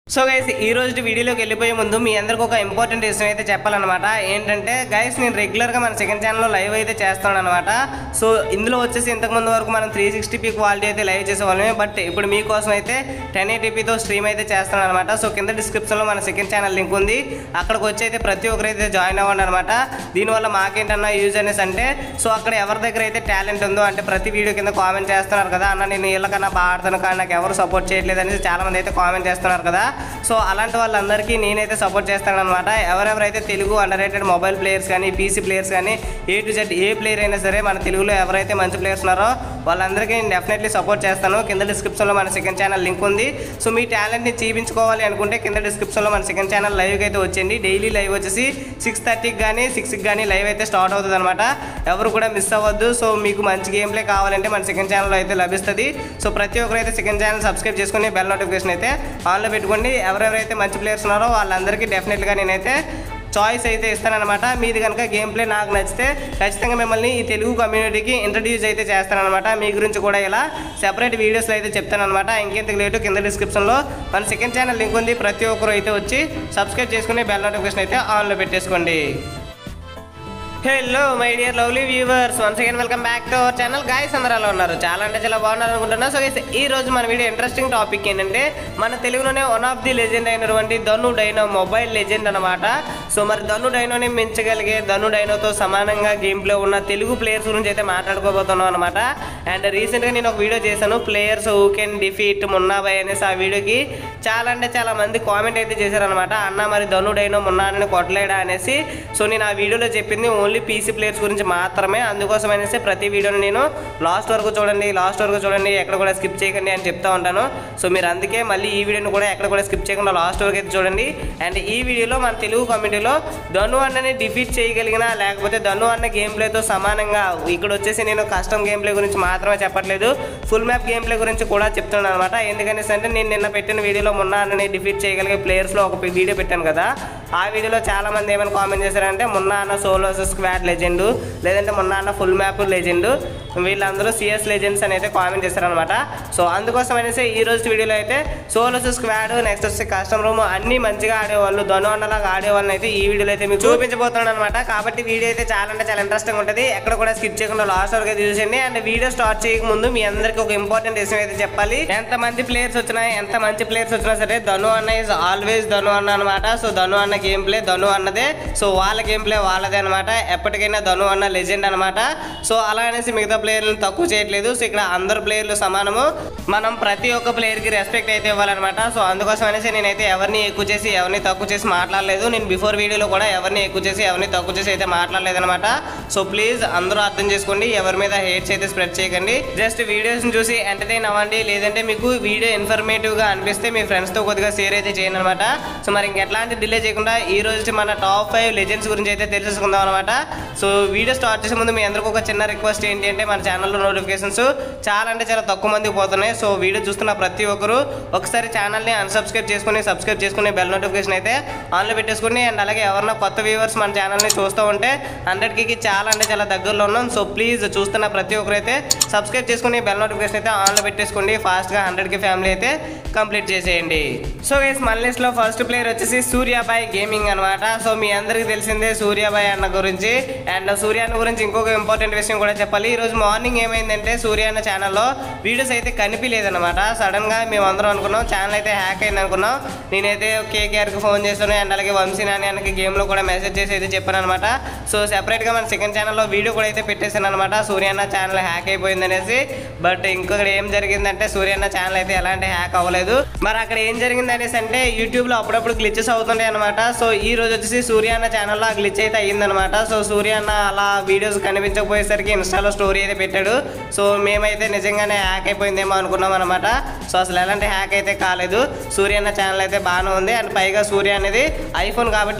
so guys ఈ రోజు వీడియోలోకి వెళ్ళిపోయే ముందు మీ అందరికి ఒక ఇంపార్టెంట్ విషయం అయితే చెప్పాలన్నమాట ఏంటంటే గైస్ నేను రెగ్యులర్గా మన సెకండ్ ఛానల్లో లైవ్ అయితే చేస్తాను అనమాట సో ఇందులో వచ్చేసి ఇంతకుముందు వరకు మనం త్రీ సిక్స్టీ పీ క్వాలిటీ అయితే లైవ్ చేసేవాళ్ళమే బట్ ఇప్పుడు మీకోసం అయితే టెన్ ఎయిటీపీతో స్ట్రీమ్ అయితే చేస్తాను అనమాట సో కింద డిస్క్రిప్షన్లో మన సెకండ్ ఛానల్ లింక్ ఉంది అక్కడికి వచ్చి అయితే ప్రతి ఒక్కరైతే జాయిన్ అవ్వండి అనమాట దీనివల్ల మాకేంటన్నా యూజ్ అనేసి అంటే సో అక్కడ ఎవరి దగ్గర అయితే టాలెంట్ ఉందో అంటే ప్రతి వీడియో కింద కామెంట్ చేస్తున్నారు కదా అన్న నేను వీళ్ళకన్నా బాగా ఆడుతాను కానీ నాకు ఎవరు సపోర్ట్ చేయట్లేదు అనేసి చాలా మంది అయితే కామెంట్ చేస్తున్నారు కదా సో అలాంటి వాళ్ళందరికీ నేనైతే సపోర్ట్ చేస్తాను అనమాట ఎవరెవరైతే Telugu underrated mobile players కానీ పీసీ ప్లేయర్స్ కానీ A to Z A player అయినా సరే మన తెలుగులో ఎవరైతే మంచి ప్లేయర్స్ ఉన్నారో వాళ్ళందరికీ నేను డెఫినెట్లీ సపోర్ట్ చేస్తాను కింద డిస్క్రిప్షన్లో మన సెకండ్ ఛానల్ లింక్ ఉంది సో మీ టాలెంట్ని చూపించుకోవాలి అనుకుంటే కింద డిస్క్రిప్షన్లో మన సెకండ్ ఛానల్ లైవ్కి అయితే వచ్చేయండి డైలీ లైవ్ వచ్చేసి సిక్స్ థర్టీకి కానీ సిక్స్కి కానీ లైవ్ అయితే స్టార్ట్ అవుతుంది అనమాట ఎవరు కూడా మిస్ అవ్వద్దు సో మీకు మంచి గేమ్ ప్లే కావాలంటే మన సెకండ్ ఛానల్లో అయితే లభిస్తుంది సో ప్రతి ఒక్కరైతే సెకండ్ ఛానల్ సబ్స్క్రైబ్ చేసుకుని బెల్ నోటిఫికేషన్ అయితే ఆన్లో పెట్టుకోండి ఎవరెవరైతే మంచి ప్లేయర్స్ ఉన్నారో వాళ్ళందరికీ డెఫినెట్గా నేనైతే చాయిస్ అయితే ఇస్తానన్నమాట మీది కనుక గేమ్ ప్లే నాకు నచ్చితే ఖచ్చితంగా మిమ్మల్ని ఈ తెలుగు కమ్యూనిటీకి ఇంట్రడ్యూస్ అయితే చేస్తానన్నమాట మీ గురించి కూడా ఇలా సెపరేట్ వీడియోస్లో అయితే చెప్తానన్నమాట ఇంకెంత లేటు కింద డిస్క్రిప్షన్లో మన సెకండ్ ఛానల్ లింక్ ఉంది ప్రతి ఒక్కరు అయితే వచ్చి సబ్స్క్రైబ్ చేసుకుని బెల్ నోటిఫికేషన్ అయితే ఆన్లో పెట్టేసుకోండి hello my dear lovely viewers once again welcome back to our channel guys అందరూ అలా ఉన్నారు చాలా అంటే చాలా బాగున్నారు అనుకుంటున్నా సో guys, ఈ రోజు మన వీడియో ఇంట్రెస్టింగ్ టాపిక్ ఏంటంటే మన తెలుగులోనే వన్ ఆఫ్ ది లెజెండ్ అయినటువంటి ధను డైనో మొబైల్ లెజెండ్ అనమాట సో మరి ధను డైనోని మించగలిగే ధను డైనోతో సమానంగా గేమ్ ప్లే ఉన్న తెలుగు ప్లేయర్స్ గురించి అయితే మాట్లాడుకోబోతున్నాం అనమాట అండ్ రీసెంట్గా నేను ఒక వీడియో చేశాను players who can defeat Munnabhai అనేసి ఆ వీడియోకి చాలా అంటే చాలా మంది కామెంట్ అయితే చేశారనమాట అన్న మరి ధను డైనో మున్నాని కొట్టలేడా అనేసి సో నేను ఆ వీడియోలో చెప్పింది ఓన్లీ పీసీ ప్లేయర్స్ గురించి మాత్రమే అందుకోసం అనేసి ప్రతి వీడియోని నేను లాస్ట్ వరకు చూడండి లాస్ట్ వరకు చూడండి ఎక్కడ కూడా స్కిప్ చేయకండి అని చెప్తా ఉంటాను సో మీరు అందుకే మళ్ళీ ఈ వీడియోని కూడా ఎక్కడ కూడా స్కిప్ చేయకుండా లాస్ట్ వరకు అయితే చూడండి అండ్ ఈ వీడియోలో మన తెలుగు కమ్యూనిటీలో ధను అన్నని డిఫీట్ చేయగలిగిన లేకపోతే ధను అన్న గేమ్ ప్లేతో సమానంగా ఇక్కడ వచ్చేసి నేను కస్టమ్ గేమ్ ప్లే గురించి మాత్రమే చెప్పట్లేదు ఫుల్ మ్యాప్ గేమ్ ప్లే గురించి కూడా చెప్తున్నాను అనమాట ఎందుకనేసి అంటే నేను నిన్న పెట్టిన వీడియోలో మొన్న అన్నని డిఫీట్ చేయగలిగే ప్లేయర్స్లో ఒక వీడియో పెట్టాను కదా ఆ వీడియోలో చాలా మంది ఏమైనా కామెంట్ చేశారంటే మొన్న అన్న సోలోస్ స్క్వాడ్ లెజెండ్ లేదంటే మొన్న అన్న ఫుల్ మ్యాప్ లెజెండ్ వీళ్ళందరూ సిఎస్ లెజెండ్స్ అని అయితే కామెంట్ చేశారనమాట సో అందుకోసం అనేసి ఈ రోజు వీడియోలో అయితే సోలోస్ స్క్వాడ్ నెక్స్ట్ వచ్చి కస్టమ్ రూమ్ అన్ని మంచిగా ఆడేవాళ్ళు ధను అన్నలాగా ఆడేవాళ్ళని అయితే ఈ వీడియోలో అయితే మీకు చూపించబోతున్నాను అనమాట కాబట్టి వీడియో అయితే చాలా అంటే చాలా ఇంట్రెస్టింగ్ ఉంటుంది ఎక్కడ కూడా స్కిప్ చేయకుండా లాస్ట్ వరకు అయితే చూసేయండి అండ్ వీడియో స్టార్ట్ చేయక ముందు మీ అందరికీ ఒక ఇంపార్టెంట్ విషయం అయితే చెప్పాలి ఎంత మంది ప్లేయర్స్ వచ్చినా ఎంత మంచి ప్లేయర్స్ వచ్చినా సరే ధను అన్న ఇస్ ఆల్వేస్ ధను అన్న అనమాట సో ధను అన్న గేమ్ ప్లే ధను అన్నదే సో వాళ్ళ గేమ్ ప్లే వాళ్ళదే అనమాట ఎప్పటికైనా ధను అన్న లెజెండ్ అనమాట సో అలా అనేసి మిగతా ప్లేయర్లను తక్కువ చేయట్లేదు సో ఇక్కడ అందరు ప్లేయర్లు సమానము మనం ప్రతి ఒక్క ప్లేయర్కి రెస్పెక్ట్ అయితే ఇవ్వాలన్నమాట సో అందుకోసం అనేసి నేనైతే ఎవరిని ఎక్కువ చేసి ఎవరిని తక్కువ చేసి మాట్లాడలేదు నేను బిఫోర్ వీడియోలో కూడా ఎవరిని ఎక్కువ చేసి ఎవరిని తక్కువ చేసి అయితే మాట్లాడలేదు అనమాట సో ప్లీజ్ అందరూ అర్థం చేసుకోండి ఎవరి మీద హేట్స్ అయితే స్ప్రెడ్ చేయకండి జస్ట్ వీడియోస్ చూసి ఎంటర్టైన్ అవ్వండి లేదంటే మీకు వీడియో ఇన్ఫర్మేటివ్ గా అనిపిస్తే మీ ఫ్రెండ్స్ తో కొద్దిగా షేర్ అయితే చేయండి అనమాట సో మరి ఇంకెట్లాంటి డిలే చేయకుండా ఈ రోజు మన టాప్ ఫైవ్ లెజెండ్స్ గురించి అయితే తెలుసుకుందాం అనమాట సో వీడియో స్టార్ట్ చేసే ముందు మీ అందరికీ ఒక చిన్న రిక్వెస్ట్ ఏంటి అంటే మన ఛానల్లో నోటిఫికేషన్స్ చాలా అంటే చాలా తక్కువ మందికి పోతున్నాయి సో వీడియో చూస్తున్న ప్రతి ఒక్కరు ఒకసారి ఛానల్ని అన్సబ్స్క్రైబ్ చేసుకుని సబ్స్క్రైబ్ చేసుకుని బెల్ నోటిఫికేషన్ అయితే ఆన్లో పెట్టేసుకుని అండ్ అలాగే ఎవరన్నా కొత్త వ్యూవర్స్ మన ఛానల్ని చూస్తూ ఉంటే హండ్రెడ్కి చాలా అంటే చాలా దగ్గరలో ఉన్నాం సో ప్లీజ్ చూస్తున్న ప్రతి ఒక్కరైతే సబ్స్క్రైబ్ చేసుకుని బెల్ నోటిఫికేషన్ అయితే ఆన్లో పెట్టేసుకోండి ఫాస్ట్గా హండ్రెడ్కి ఫ్యామిలీ అయితే కంప్లీట్ చేసేయండి సో గైస్ మన లిస్ట్లో ఫస్ట్ ప్లేయర్ వచ్చేసి సూర్యాబాయ్ గేమింగ్ అనమాట సో మీ అందరికీ తెలిసిందే సూర్యాబాయ్ అన్న గురించి అండ్ సూర్య అన్న గురించి ఇంకొక ఇంపార్టెంట్ విషయం కూడా చెప్పాలి ఈ రోజు మార్నింగ్ ఏమైందంటే సూర్య అన్న ఛానల్లో వీడియోస్ అయితే కనిపించలేదన్నమాట సడన్ గా మేము అందరం అనుకున్నాం ఛానల్ అయితే హ్యాక్ అయింది అనుకున్నాం నేనైతే కేకేఆర్కి ఫోన్ చేశాను అండ్ అలాగే వంశీ నాని అన్నకి గేమ్లో కూడా మెసేజ్ చేసి అయితే చెప్పాను అనమాట సో సెపరేట్గా మన సెకండ్ ఛానల్లో వీడియో కూడా అయితే పెట్టేశాను అనమాట సూర్య అన్న ఛానల్ హ్యాక్ అయిపోయింది అనేసి బట్ ఇంకొకటి ఏం జరిగిందంటే సూర్య అన్న ఛానల్ అయితే ఎలాంటి హ్యాక్ అవ్వలేదు మరి అక్కడ ఏం జరిగింది అనేసి అంటే యూట్యూబ్లో అప్పుడప్పుడు గ్లిచెస్ అవుతుంటాయి అనమాట సో ఈ రోజు వచ్చేసి సూర్య అన్న ఛానల్లో ఆ గ్లిచ్ అయితే అయ్యిందనమాట సో సూర్య అన్న అలా వీడియోస్ కనిపించకపోయేసరికి ఇన్స్టాలో స్టోరీ అయితే పెట్టాడు సో మేమైతే నిజంగానే హ్యాక్ అయిపోయిందేమో అనుకున్నాం అనమాట సో అసలు ఎలాంటి హ్యాక్ అయితే కాలేదు సూర్య అన్న ఛానల్ అయితే బాగానే ఉంది అండ్ పైగా సూర్య అనేది ఐఫోన్ కాబట్టి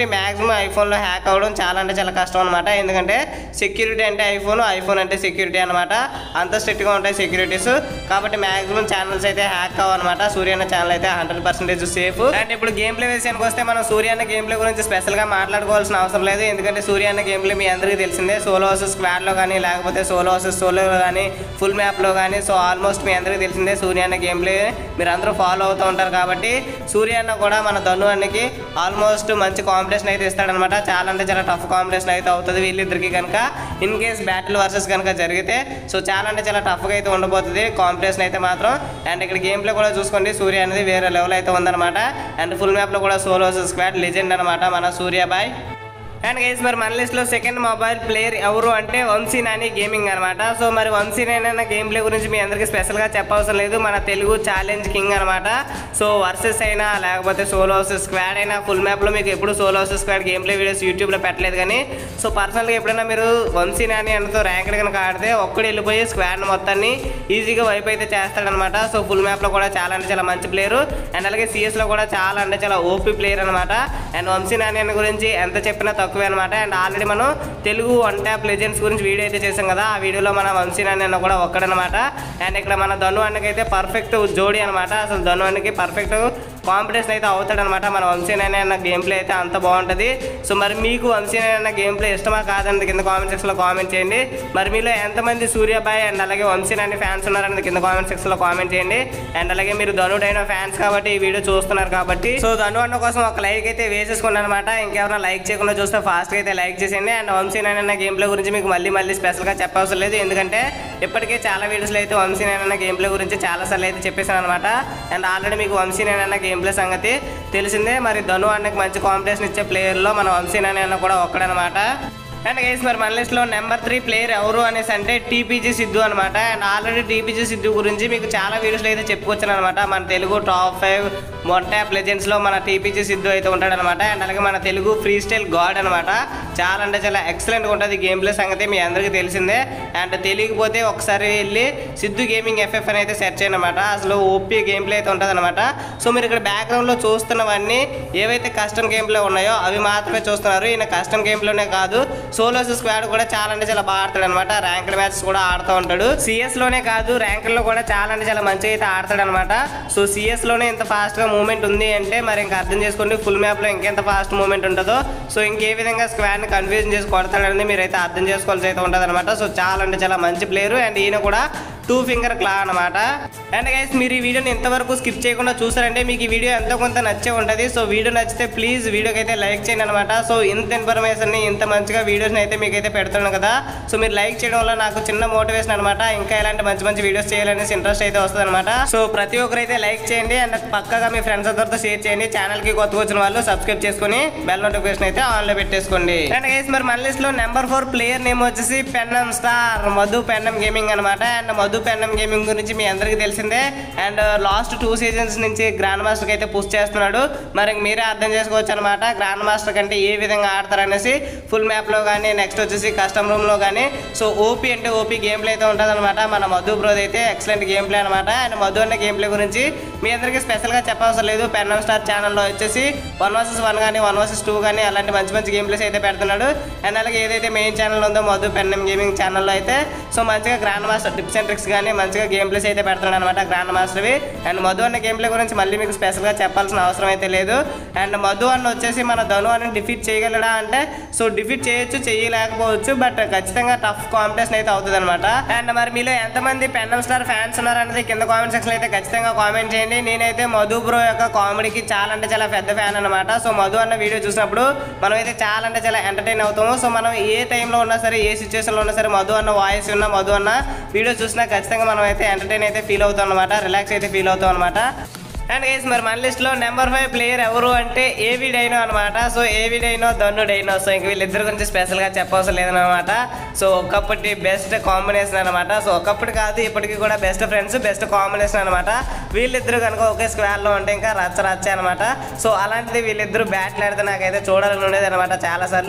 మ్యాక్సిమం ఐఫోన్లో హ్యాక్ అవ్వడం చాలా అంటే చాలా కష్టం అనమాట ఎందుకంటే సెక్యూరిటీ అంటే ఐఫోన్ ఐఫోన్ అంటే సెక్యూరిటీ అనమాట అంత స్ట్రిక్ట్గా ఉంటాయి సెక్యూరిటీస్ కాబట్టి మ్యాక్సిమం ఛానల్స్ అయితే హ్యాక్ అవ్వనమాట సూర్యన్న ఛానల్ అయితే హండ్రెడ్ పర్సెంటేజ్ సేఫ్ అండ్ ఇప్పుడు గేమ్ ప్లే విషయానికి వస్తే మనం సూర్యన్న గేమ్ ప్లే గురించి స్పెషల్గా మాట్లాడుకోవాల్సిన అవసరం లేదు ఎందుకంటే సూర్యన్న గేమ్ ప్లే మీ అందరికీ తెలిసిందే సోలో వర్సెస్ స్క్వాడ్లో కానీ లేకపోతే సోలో వర్సెస్ సోలోలో కానీ ఫుల్ మ్యాప్లో కానీ సో ఆల్మోస్ట్ మీ అందరికీ తెలిసిందే సూర్యన్న గేమ్ ప్లే మీరు అందరూ ఫాలో అవుతూ ఉంటారు కాబట్టి సూర్యన్న కూడా మన ధను అన్నకి ఆల్మోస్ట్ మంచి కాంపిటీషన్ అయితే ఇస్తాడనమాట చాలా అంటే చాలా టఫ్ కాంపిటీషన్ అయితే అవుతుంది వీళ్ళిద్దరికి కనుక ఇన్ కేస్ బ్యాటిల్ వర్సెస్ కనుక జరిగితే సో చాలా అంటే చాలా టఫ్గా అయితే ఉండబోతుంది కాంపిటీషన్ అయితే మాత్రం అండ్ ఇక్కడ గేమ్ ప్లే కూడా చూసుకోండి సూర్య అనేది వేరే లెవెల్ అయితే ఉందన్నమాట అండ్ ఫుల్ మ్యాప్లో కూడా సోలో స్క్వాడ్ లెజెండ్ అనమాట మన సూర్య బాయ్ అండ్ గైస్ మరి మన లిస్ట్లో సెకండ్ మొబైల్ ప్లేయర్ ఎవరు అంటే వంశీ నాని గేమింగ్ అనమాట సో మరి వంశీ నాని అన్న గేమ్ ప్లే గురించి మీ అందరికీ స్పెషల్గా చెప్పవసరం లేదు మన తెలుగు ఛాలెంజ్ కింగ్ అనమాట సో వర్సెస్ అయినా లేకపోతే సోలో వర్సెస్ స్క్వాడ్ అయినా ఫుల్ మ్యాప్లో మీకు ఎప్పుడు solo versus squad game play videos యూట్యూబ్లో పెట్టలేదు కానీ సో పర్సనల్గా ఎప్పుడైనా మీరు వంశీ నాని అన్నతో ర్యాంక్ కనుక ఆడితే ఒక్కడు వెళ్ళిపోయి స్క్వాడ్ మొత్తాన్ని ఈజీగా వైప్ అయితే చేస్తాడనమాట సో ఫుల్ మ్యాప్లో కూడా చాలా అంటే చాలా మంచి ప్లేయర్ అండ్ అలాగే సిఎస్లో కూడా చాలా అంటే చాలా ఓపీ ప్లేయర్ అనమాట అండ్ వంశీ నాని అన్న గురించి ఎంత చెప్పినా తక్కువే అనమాట అండ్ ఆల్రెడీ మనం తెలుగు వన్ ట్యాప్ లెజెండ్స్ గురించి వీడియో అయితే చేసాం కదా ఆ వీడియోలో మన వంశీ నాని అన్న కూడా ఒక్కడనమాట అండ్ ఇక్కడ మన ధను అన్నకైతే పర్ఫెక్ట్ జోడీ అనమాట అసలు ధను అన్నకి పర్ఫెక్ట్ కాంపిటీషన్ అయితే అవుతాడనమాట మన వంశీ నాని అన్న గేమ్ ప్లే అయితే అంత బాగుంటుంది సో మరి మీకు వంశీ నాని అన్న గేమ్ ప్లే ఇష్టమా కాదని కింద కామెంట్ సెక్షన్లో కామెంట్ చేయండి మరి మీలో ఎంతమంది సూర్యబాయ్ అండ్ అలాగే వంశీ నాని ఫ్యాన్స్ ఉన్నారని కింద కామెంట్ సెక్షన్లో కామెంట్ చేయండి అండ్ అలాగే మీరు ధనుడైన ఫ్యాన్స్ కాబట్టి ఈ వీడియో చూస్తున్నారు కాబట్టి సో ధను అన్న కోసం ఒక లైక్ అయితే వేసేసుకున్నాను అనమాట ఇంకెవరైనా లైక్ చేయకుండా చూస్తే ఫాస్ట్గా అయితే లైక్ చేసేయండి అండ్ వంశీ నాని అన్న గేమ్ ప్లే గురించి మీకు మళ్ళీ మళ్ళీ స్పెషల్గా చెప్పవసరం లేదు ఎందుకంటే ఇప్పటికే చాలా వీడియోస్లో అయితే వంశీ నాని అన్న గేమ్ ప్లే గురించి చాలా సార్లు అయితే చెప్పేశాను అనమాట అండ్ ఆల్రెడీ మీకు వంశీ నాని అన్న గేమ్ ప్లే సంగతి తెలిసిందే మరి ధను అన్నకి మంచి కాంపిటీషన్ ఇచ్చే ప్లేయర్లో మన వంశీ నాని అన్న కూడా ఒక్కడనమాట అండ్ గైస్ మరి మన లిస్ట్లో నెంబర్ త్రీ ప్లేయర్ ఎవరు అనేసి అంటే టీపీజీ సిద్ధు అనమాట అండ్ ఆల్రెడీ టీపీజీ సిద్ధు గురించి మీకు చాలా వీడియోస్లో అయితే చెప్పుకొచ్చాను అనమాట మన Telugu top five one tap లెజెండ్స్లో మన టీపీజీ సిద్ధు అయితే ఉంటాడనమాట అండ్ అలాగే మన తెలుగు ఫ్రీ స్టైల్ గాడ్ అనమాట చాలా అంటే చాలా ఎక్సలెంట్గా ఉంటుంది గేమ్ ప్లే సంగతి మీ అందరికీ తెలిసిందే అండ్ తెలియకపోతే ఒకసారి వెళ్ళి సిద్ధు గేమింగ్ ఎఫ్ఎఫ్ అని అయితే సెర్చ్ చేయనమాట అసలు ఓపీ గేమ్ ప్లే అయితే ఉంటుంది అనమాట సో మీరు ఇక్కడ బ్యాక్గ్రౌండ్లో చూస్తున్నవన్నీ ఏవైతే కస్టమ్ గేమ్ ప్లే ఉన్నాయో అవి మాత్రమే చూస్తున్నారు ఈయన కస్టమ్ గేమ్ ప్లేనే కాదు సోలోస్ స్క్వాడ్ కూడా చాలా అంటే చాలా బాగా ఆడతాడు అనమాట ర్యాంక్డ్ మ్యాచెస్ కూడా ఆడుతూ ఉంటాడు సిఎస్ లోనే కాదు ర్యాంకుల్లో కూడా చాలా అంటే చాలా మంచిగా అయితే ఆడతాడు అనమాట సో సిఎస్ లోనే ఇంత ఫాస్ట్ గా మూవ్మెంట్ ఉంది అంటే మరి ఇంకా అర్థం చేసుకోండి ఫుల్ మ్యాప్ లో ఇంకెంత ఫాస్ట్ మూవ్మెంట్ ఉంటుందో సో ఇంకే విధంగా స్క్వాడ్ ని కన్ఫ్యూజన్ చేసి కొడతాడని మీరు అయితే అర్థం చేసుకోవాల్సి అయితే ఉంటుంది అనమాట సో చాలా అంటే చాలా మంచి ప్లేయర్ అండ్ ఈయన కూడా టూ ఫింగర్ క్లా అనమాట అండ్ గైస్ మీరు ఈ వీడియోని ఇంతవరకు స్కిప్ చేయకుండా చూసారంటే మీకు ఈ వీడియో ఎంతో కొంత నచ్చే ఉంటుంది సో వీడియో నచ్చితే ప్లీజ్ వీడియోకి అయితే లైక్ చేయండి అనమాట సో ఇంత ఇన్ఫర్మేషన్ ఇంత మంచిగా వీడియోస్ని అయితే మీకు అయితే పెడుతున్నాను కదా సో మీరు లైక్ చేయడం వల్ల నాకు చిన్న మోటివేషన్ అనమాట ఇంకా ఇలాంటి మంచి మంచి వీడియోస్ చేయాలనేసి ఇంట్రెస్ట్ అయితే వస్తుంది అనమాట సో ప్రతి ఒక్కరు అయితే లైక్ చేయండి అండ్ పక్కగా మీ ఫ్రెండ్స్ అందరితో షేర్ చేయండి ఛానల్ కి కొత్తగా వచ్చిన వాళ్ళు సబ్స్క్రైబ్ చేసుకుని బెల్ నోటిఫికేషన్ అయితే ఆన్ లో పెట్టేసుకోండి అండ్ గైస్ మరి మన లిస్ట్ లో నెంబర్ ఫోర్ ప్లేయర్ నేమ్ వచ్చేసి పెన్నం స్టార్ మధు పెన్నం గేమింగ్ అనమాట అండ్ మధు పెన్నం గేమింగ్ గురించి మీ అందరికీ తెలిసిందే అండ్ లాస్ట్ టూ సీజన్స్ నుంచి గ్రాండ్ మాస్టర్ అయితే పుష్ చేస్తున్నాడు మరి ఇంక మీరే అర్థం చేసుకోవచ్చు అనమాట గ్రాండ్ మాస్టర్ కంటే ఏ విధంగా ఆడతారనేసి ఫుల్ మ్యాప్ లో కానీ నెక్స్ట్ వచ్చేసి కస్టమ్ రూమ్ లో కానీ సో ఓపీ అంటే ఓపీ గేమ్ ప్లే అయితే ఉంటుంది అనమాట మన మధు బ్రోది అయితే ఎక్సలెంట్ గేమ్ ప్లే అనమాట అండ్ మధు అనే గేమ్ ప్లే గురించి మీ అందరికీ స్పెషల్ గా చెప్పవసరం లేదు పెన్నం స్టార్ ఛానల్లో వచ్చేసి వన్ వర్సెస్ వన్ కానీ వన్ వర్సెస్ టూ కానీ అలాంటి మంచి మంచి గేమ్ ప్లేస్ అయితే పెడుతున్నాడు అండ్ అలాగే ఏదైతే మెయిన్ ఛానల్ ఉందో మధు పెన్నం గేమింగ్ ఛానల్లో అయితే సో మంచిగా grand master tips and tricks కానీ మంచిగా గేమ్ ప్లేస్ అయితే పెడుతున్నాడు అనమాట గ్రాండ్ మాస్టర్వి అండ్ మధు అన్న గేమ్ ప్లే గురించి మళ్ళీ మీకు స్పెషల్గా చెప్పాల్సిన అవసరం అయితే లేదు అండ్ మధు అన్న వచ్చేసి మన ధను అని డిఫీట్ చేయగలడా అంటే సో డిఫీట్ చేయొచ్చు చేయలేకపోవచ్చు బట్ ఖచ్చితంగా టఫ్ కాంపిటీషన్ అయితే అవుతుంది అనమాట అండ్ మరి మీలో ఎంతమంది పెన్నం స్టార్ ఫ్యాన్స్ ఉన్నారనేది కింద కామెంట్ సెక్షన్ అయితే ఖచ్చితంగా కామెంట్ చేయండి నేనైతే మధు బ్రో యొక్క కామెడీకి చాలా అంటే చాలా పెద్ద ఫ్యాన్ అనమాట సో మధు అన్న వీడియో చూసినప్పుడు మనం అయితే చాలా అంటే చాలా ఎంటర్టైన్ అవుతాము సో మనం ఏ టైంలో ఉన్నా సరే ఏ సిచ్యువేషన్లో ఉన్నా సరే మధు అన్న వాయిస్ ఉన్నా మధు అన్న వీడియో చూసినా ఖచ్చితంగా మనం అయితే ఎంటర్టైన్ అయితే ఫీల్ అవుతాం అనమాట రిలాక్స్ అయితే ఫీల్ అవుతాం అనమాట అండ్ గైస్ మరి మన లిస్ట్లో నెంబర్ ఫైవ్ ప్లేయర్ ఎవరు అంటే ఏవి డైనో అనమాట సో ఏవి డైనో ధను డైనో సో ఇంక వీళ్ళిద్దరి గురించి స్పెషల్గా చెప్పవసరం లేదనమాట సో ఒకప్పటి బెస్ట్ కాంబినేషన్ అనమాట సో ఒకప్పుడు కాదు ఇప్పటికీ కూడా బెస్ట్ ఫ్రెండ్స్ బెస్ట్ కాంబినేషన్ అనమాట వీళ్ళిద్దరు కనుక ఒకే స్క్వేర్లో ఉంటే ఇంకా రచ్చ రచ్చ అనమాట సో అలాంటిది వీళ్ళిద్దరు బ్యాట్లు ఆడితే నాకైతే చూడాలని ఉండేది అనమాట చాలాసార్లు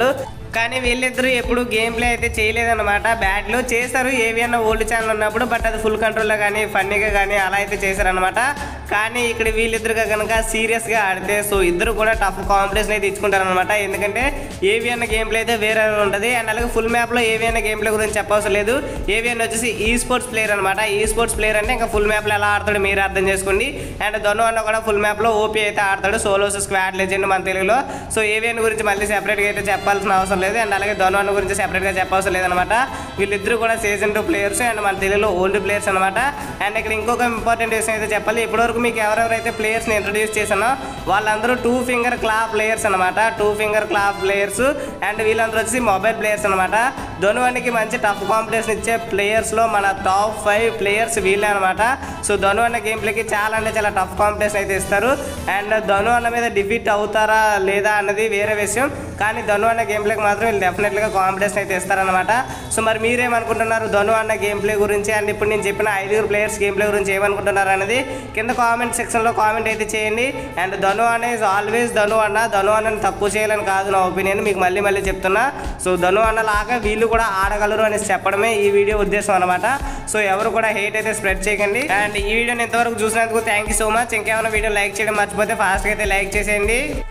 కానీ వీళ్ళిద్దరూ ఎప్పుడు గేమ్ ప్లే అయితే చేయలేదన్నమాట బ్యాట్లో చేశారు ఏవియన్న ఓల్డ్ ఛానల్ ఉన్నప్పుడు బట్ అది ఫుల్ కంట్రోల్లో కానీ ఫన్నీగా కానీ అలా అయితే చేశారనమాట కానీ ఇక్కడ వీళ్ళిద్దరుగా కనుక సీరియస్గా ఆడితే సో ఇద్దరు కూడా టఫ్ కాంపిటీషన్ అయితే ఇచ్చుకుంటారనమాట ఎందుకంటే ఏవియన్న గేమ్ ప్లే అయితే వేరే ఉంటుంది అండ్ అలాగే ఫుల్ మ్యాప్లో ఏవియన్న గేమ్ ప్లే గురించి చెప్పవసరం లేదు ఏవియన్ వచ్చేసి ఈ స్పోర్ట్స్ ప్లేయర్ అనమాట ఈ స్పోర్ట్స్ ప్లేయర్ అంటే ఇంకా ఫుల్ మ్యాప్లో ఎలా ఆడతాడు మీరు అర్థం చేసుకోండి అండ్ ధను అన్న కూడా ఫుల్ మ్యాప్లో ఓపీ అయితే ఆడతాడు సోలోస్ స్క్వాడ్ లెజెండ్ మన తెలుగులో సో ఏవియన్ గురించి మళ్ళీ సెపరేట్గా అయితే చెప్పాల్సిన అవసరం లేదు అండ్ అలాగే ధను అన్న గురించి సెపరేట్గా చెప్పవసరం లేదనమాట వీళ్ళిద్దరు కూడా సీజన్ టూ ప్లేయర్స్ అండ్ మన తెలుగులో ఓల్డ్ ప్లేయర్స్ అనమాట అండ్ ఇక్కడ ఇంకొక ఇంపార్టెంట్ విషయం అయితే చెప్పాలి ఇప్పటివరకు మీకు ఎవరెవరైతే ప్లేయర్స్ని ఇంట్రడ్యూస్ చేశానో వాళ్ళందరూ టూ ఫింగర్ క్లా ప్లేయర్స్ అనమాట two finger claw players and వీళ్ళందరూ వచ్చి మొబైల్ ప్లేయర్స్ అనమాట ధనువానికి మంచి టఫ్ కాంపిటీషన్ ఇచ్చే ప్లేయర్స్లో మన టాప్ ఫైవ్ ప్లేయర్స్ వీళ్ళే అనమాట సో ధను అన్న గేమ్ ప్లేకి చాలా అంటే చాలా టఫ్ కాంపిటీషన్ అయితే ఇస్తారు అండ్ ధను అన్న మీద డిఫీట్ అవుతారా లేదా అన్నది వేరే విషయం కానీ ధను అన్న గేమ్ ప్లేకి మాత్రం వీళ్ళు డెఫినెట్గా కాంపిటీషన్ అయితే ఇస్తారనమాట సో మరి మీరేమనుకుంటున్నారు ధను అన్న గేమ్ ప్లే గురించి అండ్ ఇప్పుడు నేను చెప్పిన ఐదుగురు ప్లేయర్స్ గేమ్ ప్లే గురించి ఏమనుకుంటున్నారు అనేది కింద కామెంట్ సెక్షన్లో కామెంట్ అయితే చేయండి అండ్ ధను అన్న ఇస్ ఆల్వేస్ ధను అన్న ధను అన్నని తక్కువ చేయాలని కాదు నా ఒపీనియన్ మీకు మళ్ళీ మళ్ళీ చెప్తున్నా సో ధను అన్న లాగా వీళ్ళు కూడా ఆడగలరు అనేసి చెప్పడమే ఈ వీడియో ఉద్దేశం అనమాట సో ఎవరు కూడా హేట్ అయితే స్ప్రెడ్ చేయకండి అండ్ ఈ వీడియోని ఇంతవరకు చూసినందుకు థ్యాంక్ యూ సో మచ్ ఇంకేమైనా వీడియో లైక్ చేయడం మర్చిపోతే ఫాస్ట్గా అయితే లైక్ చేసేయండి